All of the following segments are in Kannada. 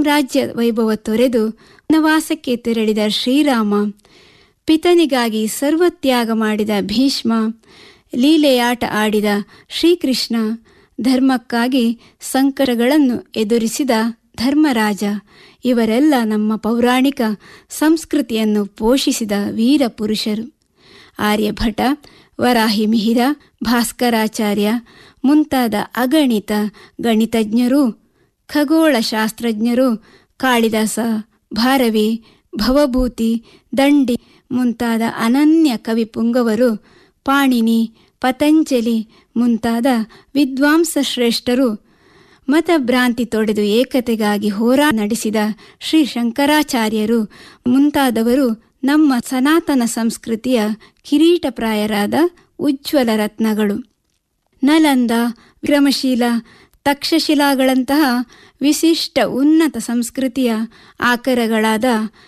ರಾಜ್ಯ ವೈಭವ ತೊರೆದು ವನವಾಸಕ್ಕೆ ತೆರಳಿದ ಶ್ರೀರಾಮ ಪಿತನಿಗಾಗಿ ಸರ್ವತ್ಯಾಗ ಮಾಡಿದ ಭೀಷ್ಮ ಲೀಲೆಯಾಟ ಆಡಿದ ಶ್ರೀಕೃಷ್ಣ ಧರ್ಮಕ್ಕಾಗಿ ಸಂಕಟಗಳನ್ನು ಎದುರಿಸಿದ ಧರ್ಮರಾಜ ಇವರೆಲ್ಲ ನಮ್ಮ ಪೌರಾಣಿಕ ಸಂಸ್ಕೃತಿಯನ್ನು ಪೋಷಿಸಿದ ವೀರ ಪುರುಷರು ಆರ್ಯಭಟ ವರಾಹಿ ಮಿಹಿರ ಭಾಸ್ಕರಾಚಾರ್ಯ ಮುಂತಾದ ಅಗಣಿತ ಗಣಿತಜ್ಞರು ಖಗೋಳಶಾಸ್ತ್ರಜ್ಞರು ಕಾಳಿದಾಸ ಭಾರವಿ ಭವಭೂತಿ ದಂಡಿ ಮುಂತಾದ ಅನನ್ಯ ಕವಿ ಪುಂಗವರು ಪಾಣಿನಿ ಪತಂಜಲಿ ಮುಂತಾದ ವಿದ್ವಾಂಸ ಶ್ರೇಷ್ಠರು ಮತಭ್ರಾಂತಿ ತೊಡೆದು ಏಕತೆಗಾಗಿ ಹೋರಾಟ ನಡೆಸಿದ ಶ್ರೀ ಶಂಕರಾಚಾರ್ಯರು ಮುಂತಾದವರು ನಮ್ಮ ಸನಾತನ ಸಂಸ್ಕೃತಿಯ ಕಿರೀಟಪ್ರಾಯರಾದ ಉಜ್ವಲ ರತ್ನಗಳು ನಲಂದ ವಿಕ್ರಮಶೀಲ ತಕ್ಷಶಿಲಾಗಳಂತಹ ವಿಶಿಷ್ಟ ಉನ್ನತ ಸಂಸ್ಕೃತಿಯ ಆಕರಗಳಾದ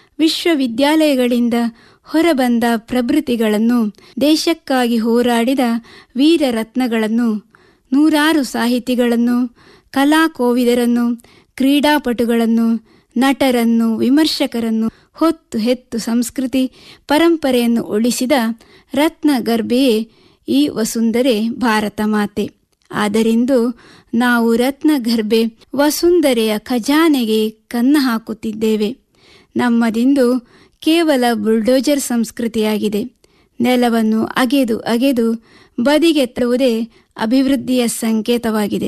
ವಿಶ್ವವಿದ್ಯಾಲಯಗಳಿಂದ ಹೊರಬಂದ ಪ್ರಭೃತಿಗಳನ್ನು ದೇಶಕ್ಕಾಗಿ ಹೋರಾಡಿದ ವೀರರತ್ನಗಳನ್ನು ನೂರಾರು ಸಾಹಿತಿಗಳನ್ನು ಕಲಾಕೋವಿದರನ್ನು ಕ್ರೀಡಾಪಟುಗಳನ್ನು ನಟರನ್ನು ವಿಮರ್ಶಕರನ್ನು ಹೊತ್ತು ಹೆತ್ತು ಸಂಸ್ಕೃತಿ ಪರಂಪರೆಯನ್ನು ಉಳಿಸಿದ ರತ್ನಗರ್ಭೆಯೇ ಈ ವಸುಂಧರೆ ಭಾರತ ಮಾತೆ ಆದರಿಂದು ನಾವು ರತ್ನಗರ್ಭೆ ವಸುಂಧರೆಯ ಖಜಾನೆಗೆ ಕನ್ನ ಹಾಕುತ್ತಿದ್ದೇವೆ ನಮ್ಮದಿಂದು ಕೇವಲ ಬುಲ್ಡೋಜರ್ ಸಂಸ್ಕೃತಿಯಾಗಿದೆ ನೆಲವನ್ನು ಅಗೆದು ಅಗೆದು ಬದಿಗೆ ತರುವುದೇ ಅಭಿವೃದ್ಧಿಯ ಸಂಕೇತವಾಗಿದೆ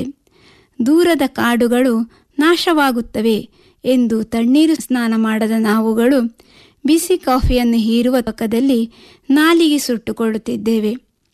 ದೂರದ ಕಾಡುಗಳು ನಾಶವಾಗುತ್ತವೆ ಎಂದು ತಣ್ಣೀರು ಸ್ನಾನ ಮಾಡದ ನಾವುಗಳು ಬಿಸಿ ಕಾಫಿಯನ್ನು ಹೀರುವ ಪಕ್ಕದಲ್ಲಿ ನಾಲಿಗೆ ಸುಟ್ಟುಕೊಳ್ಳುತ್ತಿದ್ದೇವೆ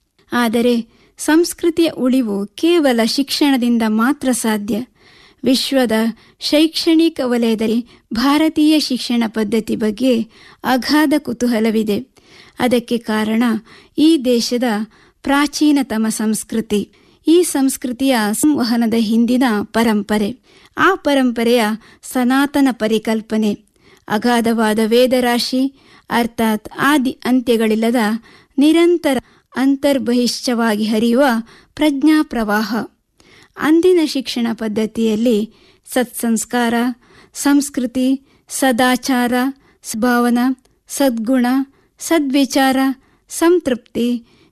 ಆದರೆ ಸಂಸ್ಕೃತಿಯ ಉಳಿವು ಕೇವಲ ಶಿಕ್ಷಣದಿಂದ ಮಾತ್ರ ಸಾಧ್ಯ ವಿಶ್ವದ ಶೈಕ್ಷಣಿಕ ವಲಯದಲ್ಲಿ ಭಾರತೀಯ ಶಿಕ್ಷಣ ಪದ್ಧತಿ ಬಗ್ಗೆ ಅಗಾಧ ಕುತೂಹಲವಿದೆ ಅದಕ್ಕೆ ಕಾರಣ ಈ ದೇಶದ ಪ್ರಾಚೀನತಮ ಸಂಸ್ಕೃತಿ ಈ ಸಂಸ್ಕೃತಿಯ ಸಂವಹನದ ಹಿಂದಿನ ಪರಂಪರೆ ಆ ಪರಂಪರೆಯ ಸನಾತನ ಪರಿಕಲ್ಪನೆ ಅಗಾಧವಾದ ವೇದರಾಶಿ ಅರ್ಥಾತ್ ಆದಿ ಅಂತ್ಯಗಳಿಲ್ಲದ ನಿರಂತರ ಅಂತರ್ಬಹಿಷ್ಠವಾಗಿ ಹರಿಯುವ ಪ್ರಜ್ಞಾ ಪ್ರವಾಹ ಅಂದಿನ ಶಿಕ್ಷಣ ಪದ್ಧತಿಯಲ್ಲಿ ಸತ್ಸಂಸ್ಕಾರ ಸಂಸ್ಕೃತಿ ಸದಾಚಾರ ಸದ್ಭಾವನ ಸದ್ಗುಣ ಸದ್ವಿಚಾರ ಸಂತೃಪ್ತಿ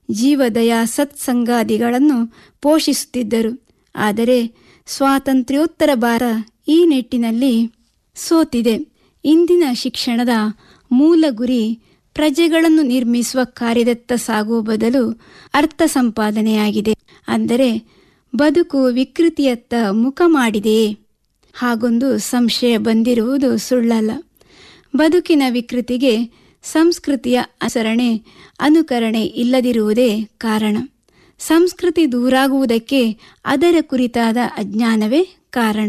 ಜೀವದಯ ಸತ್ಸಂಗಾದಿಗಳನ್ನು ಪೋಷಿಸುತ್ತಿದ್ದರು ಆದರೆ ಸ್ವಾತಂತ್ರ್ಯೋತ್ತರ ಭಾರ ಈ ನಿಟ್ಟಿನಲ್ಲಿ ಸೋತಿದೆ ಇಂದಿನ ಶಿಕ್ಷಣದ ಮೂಲ ಗುರಿ ಪ್ರಜೆಗಳನ್ನು ನಿರ್ಮಿಸುವ ಕಾರ್ಯದತ್ತ ಸಾಗುವ ಬದಲು ಅರ್ಥ ಸಂಪಾದನೆಯಾಗಿದೆ ಅಂದರೆ ಬದುಕು ವಿಕೃತಿಯತ್ತ ಮುಖ ಮಾಡಿದೆಯೇ ಹಾಗೊಂದು ಸಂಶಯ ಬಂದಿರುವುದು ಸುಳ್ಳಲ್ಲ ಬದುಕಿನ ವಿಕೃತಿಗೆ ಸಂಸ್ಕೃತಿಯ ಅನುಸರಣೆ ಅನುಕರಣೆ ಇಲ್ಲದಿರುವುದೇ ಕಾರಣ ಸಂಸ್ಕೃತಿ ದೂರಾಗುವುದಕ್ಕೆ ಅದರ ಕುರಿತಾದ ಅಜ್ಞಾನವೇ ಕಾರಣ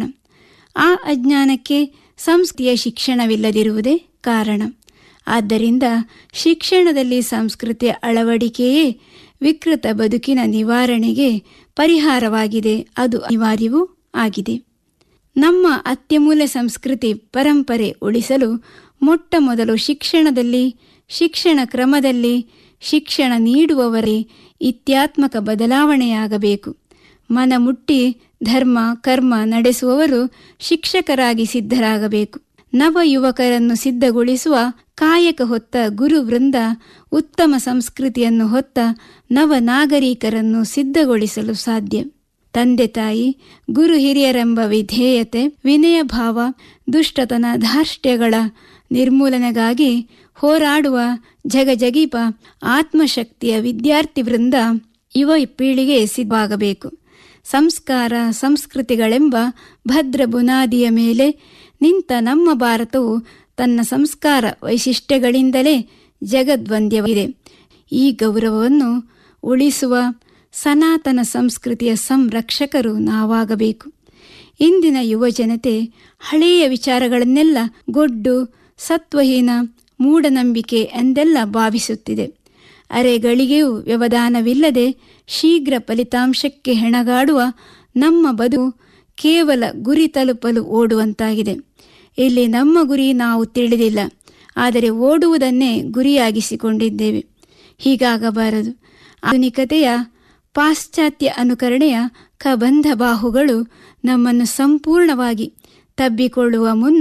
ಆ ಅಜ್ಞಾನಕ್ಕೆ ಸಂಸ್ಕೃತಿಯ ಶಿಕ್ಷಣವಿಲ್ಲದಿರುವುದೇ ಕಾರಣ ಆದ್ದರಿಂದ ಶಿಕ್ಷಣದಲ್ಲಿ ಸಂಸ್ಕೃತಿಯ ಅಳವಡಿಕೆಯೇ ವಿಕೃತ ಬದುಕಿನ ನಿವಾರಣೆಗೆ ಪರಿಹಾರವಾಗಿದೆ ಅದು ಅನಿವಾರ್ಯವೂ ಆಗಿದೆ ನಮ್ಮ ಅತ್ಯಮೂಲ್ಯ ಸಂಸ್ಕೃತಿ ಪರಂಪರೆ ಉಳಿಸಲು ಮೊಟ್ಟ ಮೊದಲು ಶಿಕ್ಷಣದಲ್ಲಿ ಶಿಕ್ಷಣ ಕ್ರಮದಲ್ಲಿ ಶಿಕ್ಷಣ ನೀಡುವವರೇ ಇತ್ಯಾತ್ಮಕ ಬದಲಾವಣೆಯಾಗಬೇಕು ಮನಮುಟ್ಟಿ ಧರ್ಮ ಕರ್ಮ ನಡೆಸುವವರು ಶಿಕ್ಷಕರಾಗಿ ಸಿದ್ಧರಾಗಬೇಕು ನವ ಯುವಕರನ್ನು ಸಿದ್ಧಗೊಳಿಸುವ ಕಾಯಕ ಹೊತ್ತ ಗುರು ವೃಂದ ಉತ್ತಮ ಸಂಸ್ಕೃತಿಯನ್ನು ಹೊತ್ತ ನವ ನಾಗರಿಕರನ್ನು ಸಿದ್ಧಗೊಳಿಸಲು ಸಾಧ್ಯ ತಂದೆ ತಾಯಿ ಗುರು ಹಿರಿಯರೆಂಬ ವಿಧೇಯತೆ ವಿನಯ ಭಾವ ದುಷ್ಟತನ ಧಾರ್ಷ್ಟ್ಯಗಳ ನಿರ್ಮೂಲನೆಗಾಗಿ ಹೋರಾಡುವ ಜಗಜಗೀಪ ಆತ್ಮಶಕ್ತಿಯ ವಿದ್ಯಾರ್ಥಿ ವೃಂದ ಯುವ ಪೀಳಿಗೆ ಸಿದ್ಧವಾಗಬೇಕು ಸಂಸ್ಕಾರ ಸಂಸ್ಕೃತಿಗಳೆಂಬ ಭದ್ರ ಬುನಾದಿಯ ಮೇಲೆ ನಿಂತ ನಮ್ಮ ಭಾರತವು ತನ್ನ ಸಂಸ್ಕಾರ ವೈಶಿಷ್ಟ್ಯಗಳಿಂದಲೇ ಜಗದ್ವಂದ್ಯವಿದೆ ಈ ಗೌರವವನ್ನು ಉಳಿಸುವ ಸನಾತನ ಸಂಸ್ಕೃತಿಯ ಸಂರಕ್ಷಕರು ನಾವಾಗಬೇಕು ಇಂದಿನ ಯುವ ಜನತೆ ಹಳೆಯ ವಿಚಾರಗಳನ್ನೆಲ್ಲ ಗೊಡ್ಡು ಸತ್ವಹೀನ ಮೂಢನಂಬಿಕೆ ಎಂದೆಲ್ಲ ಭಾವಿಸುತ್ತಿದೆ ಅರೆಗಳಿಗೆಯೂ ವ್ಯವಧಾನವಿಲ್ಲದೆ ಶೀಘ್ರ ಫಲಿತಾಂಶಕ್ಕೆ ಹೆಣಗಾಡುವ ನಮ್ಮ ಬದುಕು ಕೇವಲ ಗುರಿ ತಲುಪಲು ಓಡುವಂತಾಗಿದೆ ಇಲ್ಲಿ ನಮ್ಮ ಗುರಿ ನಾವು ತಿಳಿದಿಲ್ಲ ಆದರೆ ಓಡುವುದನ್ನೇ ಗುರಿಯಾಗಿಸಿಕೊಂಡಿದ್ದೇವೆ ಹೀಗಾಗಬಾರದು ಆಧುನಿಕತೆಯ ಪಾಶ್ಚಾತ್ಯ ಅನುಕರಣೆಯ ಕಬಂಧ ಬಾಹುಗಳು ನಮ್ಮನ್ನು ಸಂಪೂರ್ಣವಾಗಿ ತಬ್ಬಿಕೊಳ್ಳುವ ಮುನ್ನ